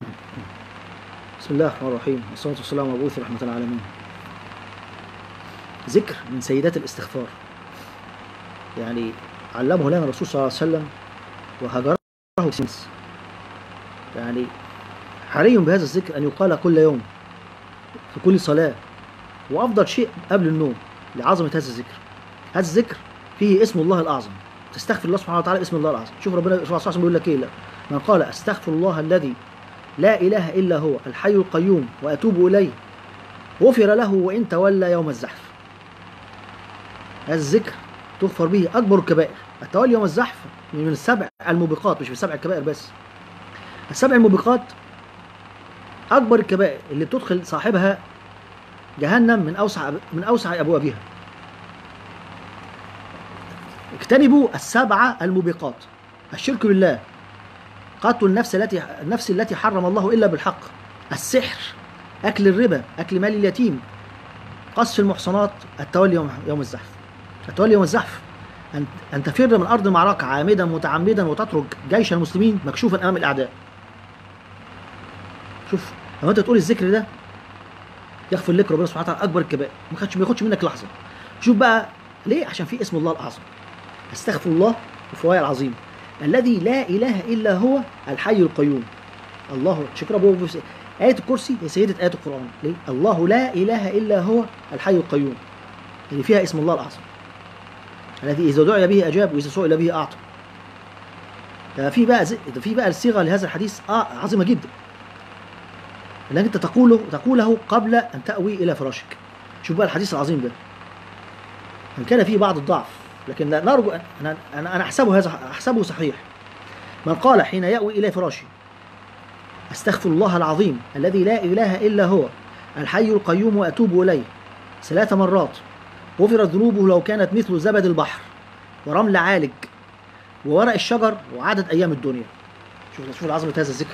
بسم الله الرحمن الرحيم والصلاة والسلام على مبعوث رحمة العالمين ذكر من سيدات الاستغفار يعني علمه لنا الرسول صلى الله عليه وسلم وهجره سمس يعني حري بهذا الذكر أن يقال كل يوم في كل صلاة وأفضل شيء قبل النوم لعظمة هذا الذكر هذا الذكر فيه اسم الله الأعظم تستغفر الله سبحانه وتعالى اسم الله الأعظم شوف ربنا صلى الله عليه وسلم بيقول لك إيه لا من قال أستغفر الله الذي لا إله إلا هو الحي القيوم وأتوب إليه غفر له وإن تولى يوم الزحف هذا الذكر تغفر به أكبر الكبائر التولي يوم الزحف من السبع الموبقات مش من السبع الكبائر بس السبع الموبقات أكبر الكبائر اللي بتدخل صاحبها جهنم من أوسع من أوسع أبوابها اجتنبوا السبعة الموبقات الشرك بالله قتل النفس التي النفس التي حرم الله الا بالحق السحر اكل الربا اكل مال اليتيم قصف المحصنات التولي يوم, يوم الزحف التولي يوم الزحف ان ان تفر من ارض المعركه عامدا متعمدا وتترك جيش المسلمين مكشوفا امام الاعداء شوف لو انت تقول الذكر ده يغفر لك ربنا سبحانه وتعالى اكبر الكبائر ما ياخدش ما ياخدش منك لحظه شوف بقى ليه عشان في اسم الله الاعظم استغفر الله وفوايا العظيم الذي لا اله الا هو الحي القيوم الله شكرا ابو آية الكرسي هي سيدة آيات القرآن ليه؟ الله لا إله إلا هو الحي القيوم اللي فيها اسم الله الأعظم الذي إذا دعي به أجاب وإذا سئل به أعطى ده في بقى زي... ده في بقى الصيغة لهذا الحديث آه عظيمة جدا انك انت تقوله تقوله قبل ان تأوي الى فراشك شوف بقى الحديث العظيم ده ان كان فيه بعض الضعف لكن لا نرجو أن انا انا أنا احسبه هذا احسبه صحيح من قال حين يأوي الى فراشه استغفر الله العظيم الذي لا اله الا هو الحي القيوم واتوب اليه ثلاث مرات غفرت ذنوبه لو كانت مثل زبد البحر ورمل عالج وورق الشجر وعدد ايام الدنيا شوف شوف عظمه هذا الذكر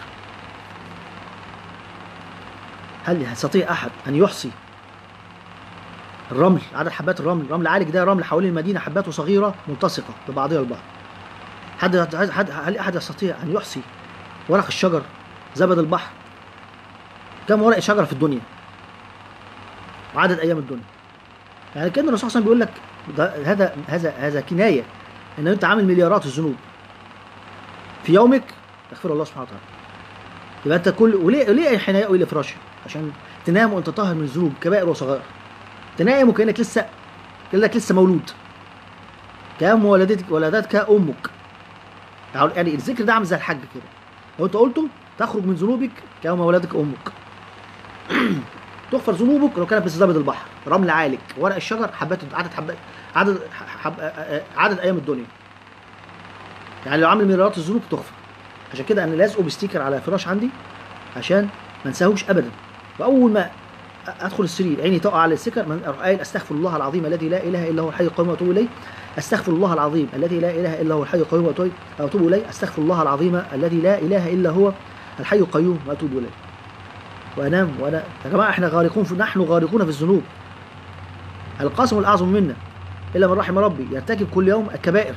هل يستطيع احد ان يحصي الرمل عدد حبات الرمل رمل عالج ده رمل حوالين المدينه حباته صغيره ملتصقه ببعضها البعض حد حد هل احد يستطيع ان يحصي ورق الشجر زبد البحر كم ورق شجره في الدنيا وعدد ايام الدنيا يعني كان الرسول صلى الله عليه وسلم بيقول لك هذا هذا هذا كنايه ان انت عامل مليارات الذنوب في يومك يغفر الله سبحانه وتعالى يبقى انت كل وليه ليه حين يأوي الى فراشك عشان تنام وانت طاهر من الذنوب كبائر وصغائر تنام وكانك لسه كانك لسه مولود كام ولدتك ولدتك امك يعني الذكر ده عامل زي الحج كده لو انت قلته تخرج من ذنوبك كيوم ولدك امك تغفر ذنوبك لو كانت مثل زبد البحر رمل عالك ورق الشجر حبات عدد حبات عدد حب عدد ايام الدنيا يعني لو عامل مليارات الذنوب تغفر عشان كده انا لازقه بستيكر على فراش عندي عشان ما انساهوش ابدا واول ما ادخل السرير عيني تقع على السكر من اروح قايل استغفر الله العظيم الذي لا اله الا هو الحي القيوم واتوب اليه استغفر الله العظيم الذي لا اله الا هو الحي القيوم واتوب اليه استغفر الله العظيم الذي لا اله الا هو الحي القيوم واتوب اليه وانام وانا يا جماعه احنا غارقون في نحن غارقون في الذنوب القاسم الاعظم منا الا من رحم ربي يرتكب كل يوم الكبائر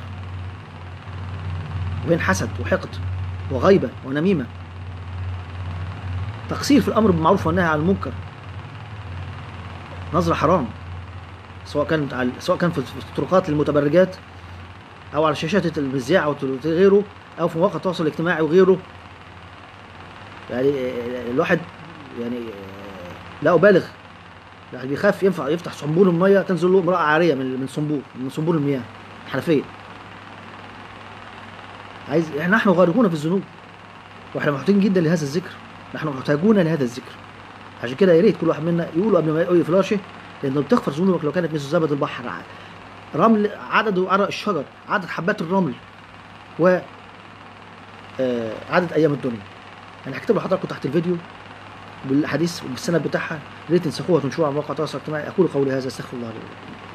وبين حسد وحقد وغيبه ونميمه تقصير في الامر بالمعروف والنهي عن المنكر نظره حرام سواء كان سواء كان في الطرقات للمتبرجات او على شاشات المذياع وغيره او في مواقع التواصل الاجتماعي وغيره يعني الواحد يعني لا ابالغ يعني بيخاف ينفع يفتح صنبور الميه تنزل له امراه عاريه من من صنبور من صنبور المياه حنفيه عايز احنا نحن غارقون في الذنوب واحنا محتاجين جدا لهذا الذكر نحن محتاجون لهذا الذكر عشان كده يا ريت كل واحد منا يقول قبل ما يقول فلاشه لانه بتغفر ذنوبك لو كانت مثل زبد البحر رمل عدد عرق الشجر عدد حبات الرمل و عدد ايام الدنيا انا هكتب لحضراتكم تحت الفيديو بالحديث بالسند بتاعها يا ريت تنسخوها وتنشروها على مواقع التواصل الاجتماعي اقول قولي هذا استغفر الله لي